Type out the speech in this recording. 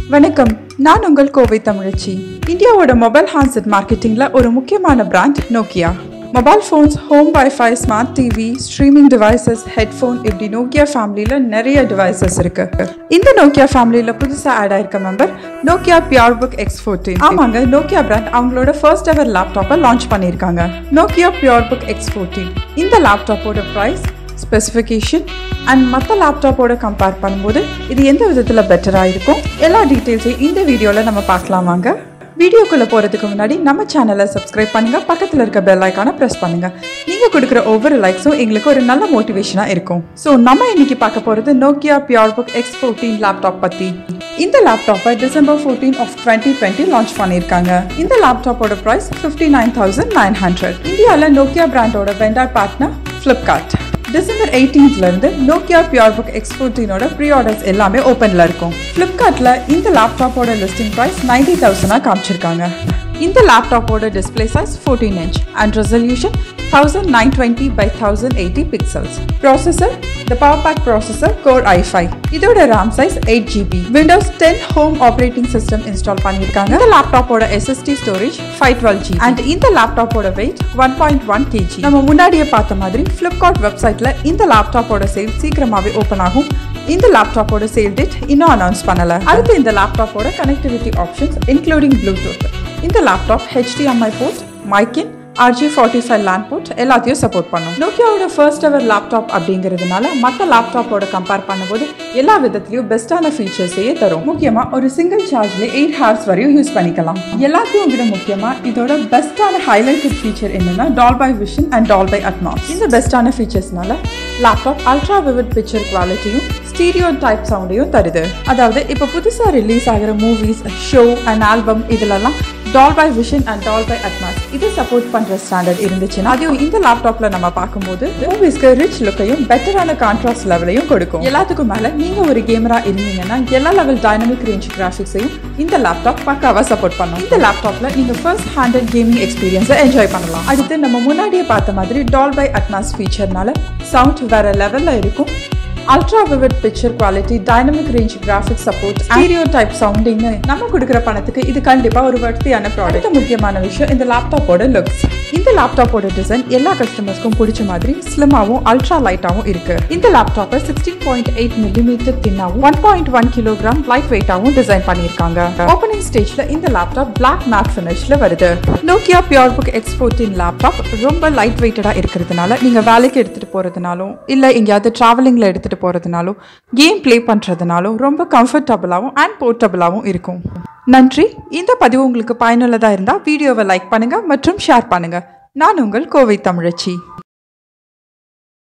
வணக்கம் நான் உங்கள் கோவை தமிழச்சி இந்தியாவோட மொபைல் ஹேண்ட்செட் மார்க்கெட்டிங்ல ஒரு முக்கியமான brand Nokia mobile phones home wifi smart TV streaming devices headphone இப்படி நோக்கியா ஃபேமிலியில் நிறைய டிவைசஸ் இருக்கு இந்த நோக்கியா ஃபேமிலியில் புதுசாக ஆட் ஆயிருக்க member Nokia pure book X fourteen ஆமாங்க நோக்கியா பிராண்ட் அவங்களோட ஃபர்ஸ்ட் எவர் லேப்டாப்பை லான்ச் பண்ணியிருக்காங்க Nokia pure book X fourteen இந்த லேப்டாப்போட ப்ரைஸ் ஸ்பெசிஃபிகேஷன் அண்ட் மற்ற லேப்டாப்போட கம்பேர் பண்ணும்போது இது எந்த விதத்தில் பெட்டராக இருக்கும் எல்லா டீட்டெயில்ஸையும் இந்த வீடியோவில் நம்ம பார்க்கலாம் வாங்க வீடியோக்குள்ளே போகிறதுக்கு முன்னாடி நம்ம சேனலை சப்ஸ்கிரைப் பண்ணுங்கள் பக்கத்தில் இருக்க பெல் ஐக்கானை ப்ரெஸ் பண்ணுங்கள் நீங்கள் கொடுக்குற ஒவ்வொரு லைக்ஸும் எங்களுக்கு ஒரு நல்ல மோட்டிவேஷனாக இருக்கும் ஸோ நம்ம இன்னைக்கு பார்க்க போகிறது Nokia pure book X fourteen laptop பற்றி இந்த லேப்டாப்பை December fourteen of twenty twenty launch பண்ணியிருக்காங்க இந்த லேப்டாப்போட price fifty nine thousand nine hundred இந்தியாவில் நோக்கியா பிராண்டோட வெண்டார் பார்ட்னர் ஃப்ளிப்கார்ட் டிசம்பர் எயிட்டீன்த்லேருந்து நோக்கியா பியூர் புக் எக்ஸ்போர்ட்டினோட ப்ரீ ஆர்டர்ஸ் எல்லாமே ஓப்பனில் இருக்கும் ஃப்ளிப்கார்ட்டில் இந்த லேப்டாப்போட லிஸ்டிங் ப்ரைஸ் நைன்டி தௌசண்டாக காமிச்சிருக்காங்க இந்த லேப்டாப்போட display size fourteen inch and resolution thousand nine twenty by thousand eighty pixels processor the power pack processor core i five இதோட RAM size eight GB Windows ten home operating system install பண்ணியிருக்காங்க இந்த லேப்டாப்போட SSD storage five twelve G and இந்த லேப்டாப்போட weight one point one KG நம்ம முன்னாடியே பார்த்த மாதிரி ஃப்ளிப்கார்ட் வெப்சைட்ல இந்த லேப்டாப்போட சேல் சீக்கிரமாவே ஓப்பன் ஆகும் இந்த லேப்டாப்போட சேல் டேட் இன்னும் அனௌன்ஸ் பண்ணல அடுத்து இந்த லேப்டாப்போட கனெக்டிவிட்டி ஆப்ஷன்ஸ் இன்க்ளூடிங் ப்ளூடூத் இந்த லேப்டாப் ஹெச்டிஎம்ஐ போர்ட் மைக்கின் RJ forty five LAN port எல்லாத்தையும் சப்போர்ட் பண்ணும் நோக்கியாவோட ஃபர்ஸ்ட் எவர் லேப்டாப் அப்படிங்கிறதுனால மற்ற லேப்டாப்போட கம்பேர் பண்ணும்போது எல்லா விதத்துலையும் பெஸ்ட்டான ஃபீச்சர்ஸையே தரும் முக்கியமாக ஒரு சிங்கிள் சார்ஜ்ல எயிட் ஹவர்ஸ் வரையும் யூஸ் பண்ணிக்கலாம் எல்லாத்தையும் விட முக்கியமாக இதோட பெஸ்ட்டான ஹைலைட்டட் ஃபீச்சர் என்னன்னா Dolby vision and Dolby Atmos இந்த பெஸ்ட்டான ஃபீச்சர்ஸ்னால லேப்டாப் அல்ட்ரா விவிட் பிக்சர் குவாலிட்டியும் ஸ்டீரியோ டைப் சவுண்டையும் தருது அதாவது இப்போ புதுசாக ரிலீஸ் ஆகிற மூவிஸ் ஷோ அண்ட் ஆல்பம் இதுலலாம் Dolby vision and Dolby Atmos இது சப்போர்ட் பண்ணுற ஸ்டாண்டர்ட் இருந்துச்சுன்னா அதையும் இந்த லேப்டாப்பில் நம்ம பார்க்கும்போது மூவிஸ்க்கு ரிச் லுக்கையும் பெட்டரான கான்ட்ராஸ்ட் லெவலையும் கொடுக்கும் எல்லாத்துக்கும் மேலே நீங்கள் ஒரு கேமரா இருந்தீங்கன்னா எல்லா லெவல் டைனமிக் ரேஞ்ச் கிராஃபிக்ஸையும் இந்த லேப்டாப் பக்காவாக சப்போர்ட் பண்ணும் இந்த லேப்டாப்பில் நீங்கள் ஃபர்ஸ்ட் ஹேண்டட் கேமிங் எக்ஸ்பீரியன்ஸை என்ஜாய் பண்ணலாம் அடுத்து நம்ம முன்னாடியே பார்த்த மாதிரி டால் பை அட்மாஸ் ஃபீச்சர்னால சவுண்ட் வேற லெவலில் இருக்கும் ultra vivid picture quality dynamic range graphic support stereo type சவுண்டிங்னு நம்ம கொடுக்குற பணத்துக்கு இது கண்டிப்பா ஒரு வர்த்தியான ப்ராடக்ட் முக்கியமான விஷயம் இந்த லேப்டாப்போட லுக்ஸ் இந்த லேப்டாப்போட டிசைன் எல்லா கஸ்டமர்ஸ்க்கும் பிடிச்ச மாதிரி ஸ்லிமாவும் அல்ட்ரா லைட்டாவும் இருக்கு இந்த லேப்டாப்பை சிக்ஸ்டீன் பாயிண்ட் எயிட் மில்லிமீட்டர் தின்னாவும் one point one kilogram light வெயிட்டாவும் டிசைன் பண்ணியிருக்காங்க ஓப்பனிங் ஸ்டேஜ்ல இந்த லேப்டாப் பிளாக் மேட் ஃபினிஷ்ல வருது Nokia pure book X fourteen laptop ரொம்ப லைட் வெயிட்டடா இருக்கிறதுனால நீங்க வேலைக்கு எடுத்துட்டு போறதுனாலும் இல்ல எங்கேயாவது டிராவலிங்ல எடுத்துட்டு போகிறதுனாலும் கேம் ப்ளே பண்ணுறதுனாலும் ரொம்ப கம்ஃபர்டபுளாகவும் அண்ட் போர்ட்டபுளாகவும் இருக்கும் நன்றி இந்த பதிவு உங்களுக்கு பயனுள்ளதாக இருந்தால் வீடியோவை லைக் பண்ணுங்கள் மற்றும் ஷேர் பண்ணுங்கள் நான் உங்கள் கோவை தமிழச்சி